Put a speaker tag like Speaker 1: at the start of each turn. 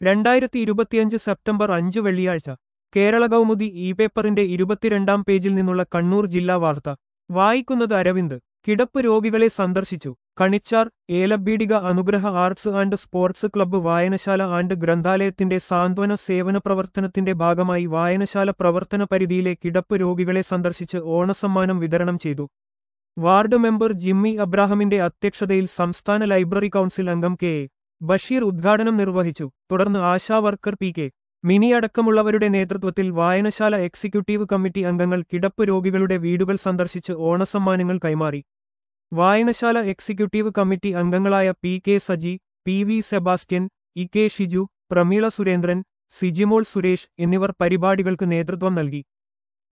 Speaker 1: രണ്ടായിരത്തി ഇരുപത്തിയഞ്ച് സെപ്റ്റംബർ അഞ്ച് വെള്ളിയാഴ്ച കേരള കൗമുദി ഇ പേപ്പറിന്റെ ഇരുപത്തിരണ്ടാം പേജിൽ നിന്നുള്ള കണ്ണൂർ ജില്ലാ വാർത്ത വായിക്കുന്നത് അരവിന്ദ് കിടപ്പ് രോഗികളെ സന്ദർശിച്ചു Kanichar Elapeedika Anugraha arts and sports club വായനശാല ആൻഡ് ഗ്രന്ഥാലയത്തിന്റെ സാന്ത്വന സേവന പ്രവർത്തനത്തിന്റെ ഭാഗമായി വായനശാല പ്രവർത്തന പരിധിയിലെ കിടപ്പ് രോഗികളെ സന്ദർശിച്ച് ഓണസമ്മാനം വിതരണം ചെയ്തു വാർഡ് മെമ്പർ ജിമ്മി അബ്രാഹമിന്റെ അധ്യക്ഷതയിൽ സംസ്ഥാന ലൈബ്രറി കൗൺസിൽ അംഗം കെ എ. ബഷീർ ഉദ്ഘാടനം നിർവഹിച്ചു തുടർന്ന് ASHA worker P K Mini അടക്കമുള്ളവരുടെ നേതൃത്വത്തിൽ വായനശാല എക്സിക്യൂട്ടീവ് കമ്മിറ്റി അംഗങ്ങൾ കിടപ്പ് രോഗികളുടെ വീടുകൾ സന്ദർശിച്ച് ഓണസമ്മാനങ്ങൾ കൈമാറി വായനശാല എക്സിക്യൂട്ടീവ് കമ്മിറ്റി അംഗങ്ങളായ P K Saji P V Sebastian E K Shiju Prameela Surendran Sijimol Suresh എന്നിവർ പരിപാടികൾക്ക് നേതൃത്വം നൽകി